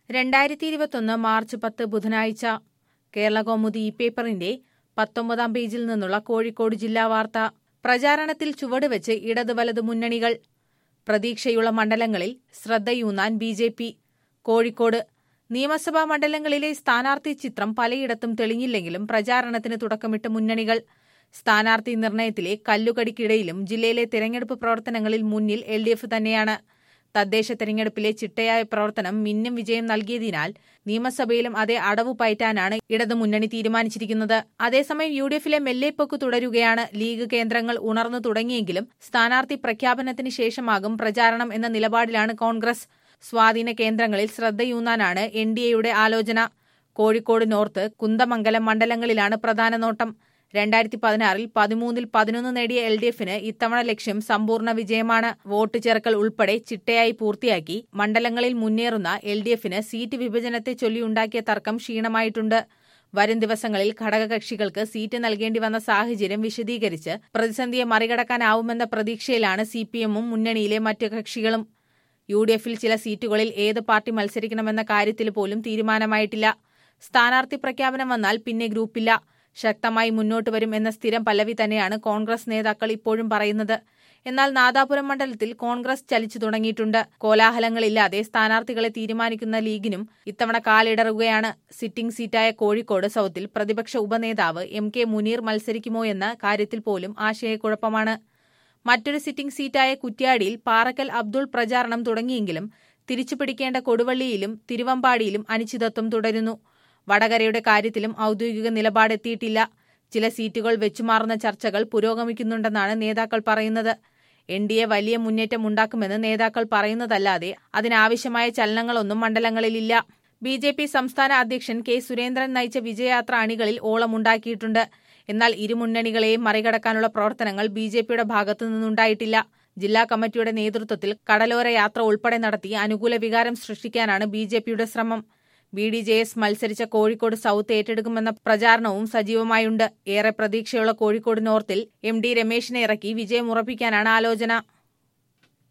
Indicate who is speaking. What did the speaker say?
Speaker 1: രണ്ടായിരത്തി ഇരുപത്തൊന്ന് മാർച്ച് പത്ത് ബുധനാഴ്ച കേരളകൗമുദി ഈ പേപ്പറിന്റെ പത്തൊമ്പതാം പേജിൽ നിന്നുള്ള കോഴിക്കോട് ജില്ലാ വാർത്ത പ്രചാരണത്തിൽ ചുവടുവെച്ച് ഇടത് വലത് മുന്നണികൾ പ്രതീക്ഷയുള്ള മണ്ഡലങ്ങളിൽ ശ്രദ്ധയൂന്നാൻ ബി ജെ പി കോഴിക്കോട് നിയമസഭാ മണ്ഡലങ്ങളിലെ സ്ഥാനാർത്ഥി ചിത്രം പലയിടത്തും തെളിഞ്ഞില്ലെങ്കിലും പ്രചാരണത്തിന് തുടക്കമിട്ട് മുന്നണികൾ സ്ഥാനാർത്ഥി നിർണയത്തിലെ കല്ലുകടിക്കിടയിലും ജില്ലയിലെ തെരഞ്ഞെടുപ്പ് പ്രവർത്തനങ്ങളിൽ മുന്നിൽ എൽ ഡി എഫ് തന്നെയാണ് തദ്ദേശ തെരഞ്ഞെടുപ്പിലെ ചിട്ടയായ പ്രവർത്തനം മിന്നും വിജയം നൽകിയതിനാൽ നിയമസഭയിലും അതേ അടവു പയറ്റാനാണ് ഇടതു മുന്നണി തീരുമാനിച്ചിരിക്കുന്നത് അതേസമയം യു ഡി എഫിലെ മെല്ലേപ്പൊക്ക് തുടരുകയാണ് ലീഗ് കേന്ദ്രങ്ങൾ ഉണർന്നു തുടങ്ങിയെങ്കിലും സ്ഥാനാർത്ഥി പ്രഖ്യാപനത്തിന് ശേഷമാകും പ്രചാരണം എന്ന നിലപാടിലാണ് കോൺഗ്രസ് സ്വാധീന കേന്ദ്രങ്ങളിൽ ശ്രദ്ധയൂന്നാനാണ് എൻ ഡി എയുടെ ആലോചന കോഴിക്കോട് നോർത്ത് കുന്ദമംഗലം മണ്ഡലങ്ങളിലാണ് പ്രധാന നോട്ടം രണ്ടായിരത്തി പതിനാറിൽ പതിമൂന്നിൽ പതിനൊന്ന് നേടിയ എൽ ഡി എഫിന് ഇത്തവണ ലക്ഷ്യം സമ്പൂർണ്ണ വിജയമാണ് വോട്ട് ചേർക്കൽ ഉൾപ്പെടെ ചിട്ടയായി പൂർത്തിയാക്കി മണ്ഡലങ്ങളിൽ മുന്നേറുന്ന എൽ ഡി എഫിന് സീറ്റ് വിഭജനത്തെ ചൊല്ലിയുണ്ടാക്കിയ തർക്കം ക്ഷീണമായിട്ടുണ്ട് വരും ദിവസങ്ങളിൽ ഘടകകക്ഷികൾക്ക് സീറ്റ് നൽകേണ്ടി വന്ന സാഹചര്യം വിശദീകരിച്ച് പ്രതിസന്ധിയെ മറികടക്കാനാവുമെന്ന പ്രതീക്ഷയിലാണ് സി പി എമ്മും മുന്നണിയിലെ മറ്റു കക്ഷികളും യു ഡി എഫിൽ ചില സീറ്റുകളിൽ ഏത് പാർട്ടി മത്സരിക്കണമെന്ന കാര്യത്തിൽ പോലും തീരുമാനമായിട്ടില്ല സ്ഥാനാർത്ഥി പ്രഖ്യാപനം വന്നാൽ പിന്നെ ഗ്രൂപ്പില്ല ശക്തമായി മുന്നോട്ട് വരും എന്ന സ്ഥിരം പല്ലവി തന്നെയാണ് കോൺഗ്രസ് നേതാക്കൾ ഇപ്പോഴും പറയുന്നത് എന്നാൽ നാദാപുരം മണ്ഡലത്തിൽ കോൺഗ്രസ് ചലിച്ചു തുടങ്ങിയിട്ടുണ്ട് കോലാഹലങ്ങളില്ലാതെ സ്ഥാനാർത്ഥികളെ തീരുമാനിക്കുന്ന ലീഗിനും ഇത്തവണ കാലിടറുകയാണ് സിറ്റിംഗ് സീറ്റായ കോഴിക്കോട് സൌത്തിൽ പ്രതിപക്ഷ ഉപനേതാവ് എം കെ മുനീർ മത്സരിക്കുമോ എന്ന കാര്യത്തിൽ പോലും ആശയക്കുഴപ്പമാണ് മറ്റൊരു സിറ്റിംഗ് സീറ്റായ കുറ്റ്യാടിയിൽ പാറക്കൽ അബ്ദുൾ പ്രചാരണം തുടങ്ങിയെങ്കിലും തിരിച്ചുപിടിക്കേണ്ട കൊടുവള്ളിയിലും തിരുവമ്പാടിയിലും അനിശ്ചിതത്വം തുടരുന്നു വടകരയുടെ കാര്യത്തിലും ഔദ്യോഗിക നിലപാടെത്തിയിട്ടില്ല ചില സീറ്റുകൾ വെച്ചുമാറുന്ന ചർച്ചകൾ പുരോഗമിക്കുന്നുണ്ടെന്നാണ് നേതാക്കൾ പറയുന്നത് എൻ ഡി എ വലിയ മുന്നേറ്റം ഉണ്ടാക്കുമെന്ന് നേതാക്കൾ പറയുന്നതല്ലാതെ അതിനാവശ്യമായ ചലനങ്ങളൊന്നും മണ്ഡലങ്ങളിലില്ല ബി ജെ പി സംസ്ഥാന അധ്യക്ഷൻ കെ സുരേന്ദ്രൻ നയിച്ച വിജയയാത്ര അണികളിൽ ഓളമുണ്ടാക്കിയിട്ടുണ്ട് എന്നാൽ ഇരുമുന്നണികളെയും മറികടക്കാനുള്ള പ്രവർത്തനങ്ങൾ ബി ജെ പിയുടെ ഭാഗത്തു നിന്നുണ്ടായിട്ടില്ല ജില്ലാ കമ്മിറ്റിയുടെ നേതൃത്വത്തിൽ കടലോര യാത്ര ഉൾപ്പെടെ നടത്തി അനുകൂല വികാരം സൃഷ്ടിക്കാനാണ് ബി ജെ പിയുടെ ശ്രമം ബി ഡി ജെ എസ് മത്സരിച്ച കോഴിക്കോട് സൌത്ത് ഏറ്റെടുക്കുമെന്ന പ്രചാരണവും സജീവമായുണ്ട് ഏറെ പ്രതീക്ഷയുള്ള കോഴിക്കോട് നോർത്തിൽ എം ഡി രമേശിനെ ഇറക്കി വിജയമുറപ്പിക്കാനാണ് ആലോചന